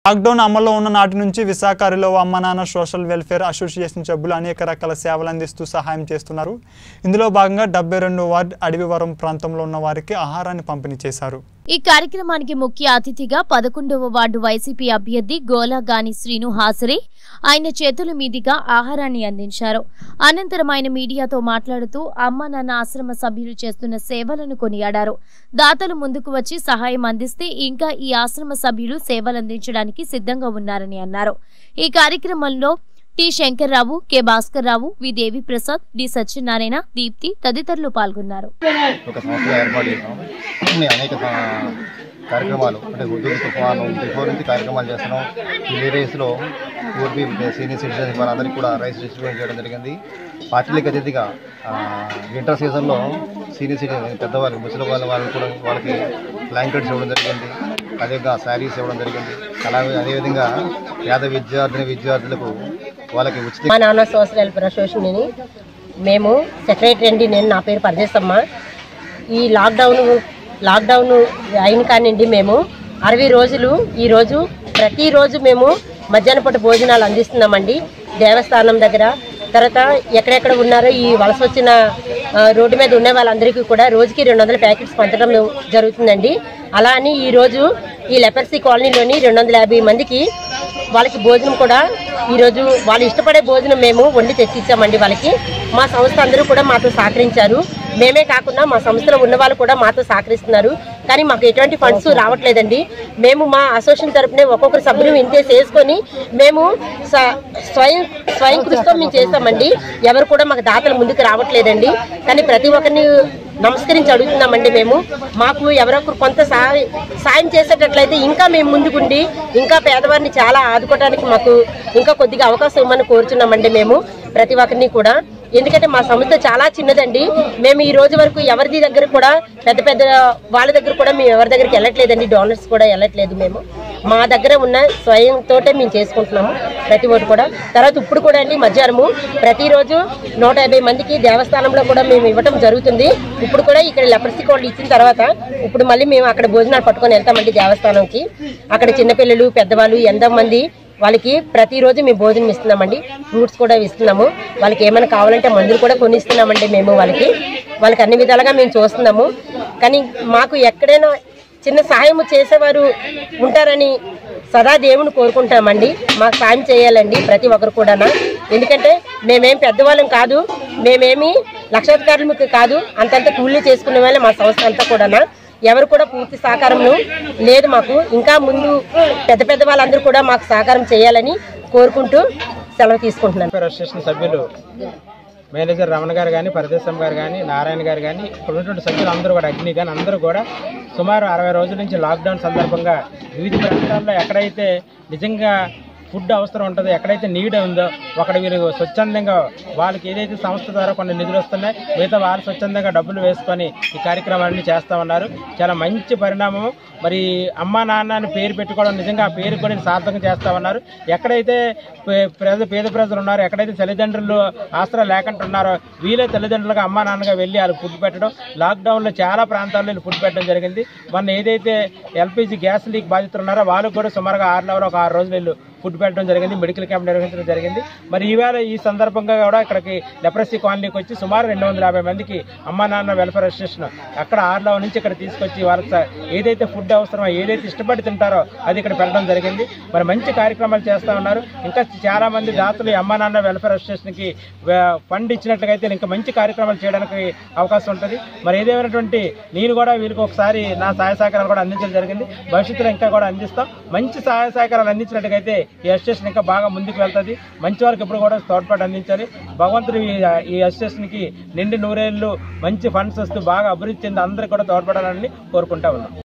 lockdown అమల్లో ఉన్న నాటి నుంచి విశాఖలో అమ్మ నాన్న సోషల్ వెల్ఫేర్ అసోసియేషన్ సభ్యులు అనేక రకాల సేవలు అందిస్తూ సహాయం చేస్తున్నారు ఇందులో భాగంగా డెబ్బై రెండు వార్డ్ అడవివరం ప్రాంతంలో ఉన్న వారికి ఆహారాన్ని పంపిణీ చేశారు ఈ కార్యక్రమానికి ముఖ్య అతిథిగా పదకొండవ వార్డు వైసీపీ అభ్యర్థి గోలాగాని శ్రీను హాజరై ఆయన చేతుల మీదుగా ఆహారాన్ని అందించారు అనంతరం ఆయన మీడియాతో మాట్లాడుతూ అమ్మ నాన్న ఆశ్రమ సభ్యులు చేస్తున్న సేవలను కొనియాడారు దాతలు ముందుకు వచ్చి సహాయం అందిస్తే ఇంకా ఈ ఆశ్రమ సభ్యులు సేవలందించడానికి సిద్ధంగా ఉన్నారని అన్నారు ఈ కార్యక్రమంలో T Shankar Rao K Bhaskar Rao V Devi Prasad D Satyanarayana Deepti తదితరులు పాల్గొన్నారు ఒక సంస్థగా ఏర్పాటు చేసాం కొన్ని అనేక సా- కార్యక్రమాలు అంటే ఉద్యోగ తుఫాను బిఫోర్ నుంచి కార్యక్రమాలు చేస్తున్నాం ఈ ఏరియాస్లో పూర్వీ సీనియర్ సిటిజన్స్ వాళ్ళందరికీ కూడా రైస్ డిస్ట్రిబ్యూట్ చేయడం జరిగింది పార్టీలకు అతిథిగా ఆ, వింటర్ సీజన్లో సీనియర్ సిటిజన్ పెద్దవాళ్ళు ముసలి వాళ్ళ వాళ్ళకి కూడా వాళ్ళకి బ్లాంకెట్స్ ఇవ్వడం జరిగింది అదేవిధంగా శారీస్ ఇవ్వడం జరిగింది అలాగే అదేవిధంగా పేద విద్యార్థిని విద్యార్థులకు వాళ్ళకి ఉచిత మా నాన్న సోషల్ వెల్ఫేర్ అసోసియేషన్ మేము సెక్రటరీ అండి నేను నా పేరు పరదేశమ్మ ఈ లాక్డౌన్ లాక్డౌన్ అయిన కానివ్వండి మేము అరవై రోజులు ఈరోజు ప్రతిరోజు మేము మధ్యాహ్న పూట భోజనాలు అందిస్తున్నామండి దేవస్థానం దగ్గర తర్వాత ఎక్కడెక్కడ ఉన్నారో ఈ వలస వచ్చిన ఆ, రోడ్డు మీద ఉన్న వాళ్ళందరికీ కూడా రోజుకి రెండు వందల ప్యాకెట్స్ పంచడం జరుగుతుందండి అలా అని ఈరోజు ఈ లెపర్సీ కాలనీలోని రెండు వందల యాభై మందికి వాళ్ళకి భోజనం కూడా ఈరోజు వాళ్ళు ఇష్టపడే భోజనం మేము వండి తెచ్చిచ్చామండి వాళ్ళకి మా సంస్థ అందరూ కూడా మాతో సహకరించారు మేమే కాకుండా మా సంస్థలో ఉన్న వాళ్ళు కూడా మాతో సహకరిస్తున్నారు కానీ మాకు ఎటువంటి ఫండ్స్ రావట్లేదండి మేము మా అసోసియేషన్ తరపునే ఒక్కొక్కరు సభ్యులు ఇంతేసి వేసుకొని మేము స- స్వయం స్వయం కృషితో మేము చేస్తామండి ఎవరు కూడా మాకు దాతలు ముందుకు రావట్లేదండి కానీ ప్రతి ఒక్కరిని నమస్కరించి అడుగుతున్నామండి మేము మాకు ఎవరొకరు కొంత సహాయం సాయం చేసేటట్లయితే ఇంకా మేము ముందుకుండి ఇంకా పేదవారిని చాలా ఆదుకోవడానికి మాకు ఇంకా కొద్దిగా అవకాశం ఇవ్వమని కోరుచున్నామండి మేము ప్రతి ఒక్కరిని కూడా ఎందుకంటే మా సంస్థ చాలా చిన్నదండి మేము ఈ రోజు వరకు ఎవరిది దగ్గర కూడా పెద్ద పెద్ద వాళ్ళ దగ్గర కూడా మేము ఎవరి దగ్గరికి వెళ్ళట్లేదండి డోనర్స్ కూడా వెళ్ళట్లేదు మేము మా దగ్గర ఉన్న స్వయంతోటే మేము చేసుకుంటున్నాము ప్రతి ఒక్కటి కూడా తర్వాత ఇప్పుడు కూడా అండి మధ్యాహ్నము ప్రతిరోజు నూట యాభై మందికి దేవస్థానంలో కూడా మేము ఇవ్వటం జరుగుతుంది ఇప్పుడు కూడా ఇక్కడ లెపర్సీ కోళ్ళు ఇచ్చిన తర్వాత ఇప్పుడు మళ్ళీ మేము అక్కడ భోజనాలు పట్టుకొని వెళ్తామండి దేవస్థానంకి అక్కడ చిన్నపిల్లలు పెద్దవాళ్ళు ఎంతో మంది వాళ్ళకి ప్రతిరోజు మేము భోజనం ఇస్తున్నామండి ఫ్రూట్స్ కూడా ఇస్తున్నాము వాళ్ళకి ఏమైనా కావాలంటే మందులు కూడా కొనిస్తున్నామండి మేము వాళ్ళకి వాళ్ళకి అన్ని విధాలుగా మేము చూస్తున్నాము కానీ మాకు ఎక్కడైనా చిన్న సహాయం చేసేవారు ఉంటారని సదా దేవుని కోరుకుంటామండి మాకు సాయం చేయాలండి ప్రతి ఒక్కరు కూడా ఎందుకంటే మేమేం పెద్దవాళ్ళం కాదు మేమేమి లక్షాధికారులకు కాదు అంతంత కూలీ చేసుకునే వాళ్ళే మా సంస్థ అంతా కూడా ఎవరు కూడా పూర్తి సహకారము లేదు మాకు ఇంకా ముందు పెద్ద పెద్ద వాళ్ళందరూ కూడా మాకు సహకారం చేయాలని కోరుకుంటూ సెలవు తీసుకుంటున్నాను వెల్ఫేర్ అసోసియేషన్ సభ్యులు మేనేజర్ రమణ గారు కానీ పరదేశం గారు కానీ నారాయణ గారు కానీ ఇక్కడ ఉన్నటువంటి సభ్యులు అందరూ కూడా అగ్ని కానీ అందరూ కూడా సుమారు అరవై రోజుల నుంచి లాక్డౌన్ సందర్భంగా వివిధ ప్రాంతాల్లో ఎక్కడైతే నిజంగా ఫుడ్ అవసరం ఉంటుందో ఎక్కడైతే నీడ్ ఉందో అక్కడ వీరు స్వచ్ఛందంగా వాళ్ళకి ఏదైతే సంస్థ ద్వారా కొన్ని నిధులు వస్తున్నాయి మిగతా వారు స్వచ్ఛందంగా డబ్బులు వేసుకొని ఈ కార్యక్రమాన్ని చేస్తూ ఉన్నారు చాలా మంచి పరిణామం మరి అమ్మా నాన్న అని పేరు పెట్టుకోవడం నిజంగా ఆ పేరు కూడా సార్థకం చేస్తూ ఉన్నారు ఎక్కడైతే పే- ప్రజ పేద ప్రజలు ఉన్నారో ఎక్కడైతే తల్లిదండ్రులు ఆసరా లేకుండా ఉన్నారో వీళ్ళే తల్లిదండ్రులుగా అమ్మా నాన్నగా వెళ్ళి వాళ్ళు ఫుడ్ పెట్టడం లాక్డౌన్లో చాలా ప్రాంతాల్లో వీళ్ళు ఫుడ్ పెట్టడం జరిగింది మొన్న ఏదైతే ఎల్పిజి గ్యాస్ లీక్ బాధితులు ఉన్నారో వాళ్ళకు కూడా సుమారుగా ఆరు నెలలు ఒక ఆరు రోజులు వీళ్ళు ఫుడ్ పెట్టడం జరిగింది మెడికల్ క్యాంప్ నిర్వహించడం జరిగింది మరి ఈవేళ ఈ సందర్భంగా కూడా ఇక్కడికి లెప్రసీ కాలనీకి వచ్చి సుమారు రెండు వందల యాభై మందికి అమ్మా నాన్న వెల్ఫేర్ అసోసియేషన్ అక్కడ ఆరులో నుంచి ఇక్కడ తీసుకొచ్చి వాళ్ళకి స- ఏదైతే ఫుడ్ అవసరమో ఏదైతే ఇష్టపడి తింటారో అది ఇక్కడ పెట్టడం జరిగింది మరి మంచి కార్యక్రమాలు చేస్తూ ఉన్నారు ఇంకా చాలా మంది దాతలు ఈ అమ్మా నాన్న వెల్ఫేర్ అసోసియేషన్కి ఫండ్ ఇచ్చినట్లయితే ఇంకా మంచి కార్యక్రమాలు చేయడానికి అవకాశం ఉంటుంది మరి ఏదేమైనటువంటి నేను కూడా వీళ్ళకి ఒకసారి నా సహాయ సహకారాలు కూడా అందించడం జరిగింది భవిష్యత్తులో ఇంకా కూడా అందిస్తాం మంచి సహాయ సహకారాలు అందించినట్టుగైతే ఈ అసోసియేషన్ ఇంకా బాగా ముందుకు వెళ్తుంది మంచి వారికి ఎప్పుడు కూడా తోడ్పాటు అందించాలి భగవంతుడు ఈ ఈ అసోసియేషన్కి నిండి నూరేళ్ళు మంచి ఫండ్స్ వస్తూ బాగా అభివృద్ధి చెంది అందరికీ కూడా తోడ్పడాలని కోరుకుంటా ఉన్నాం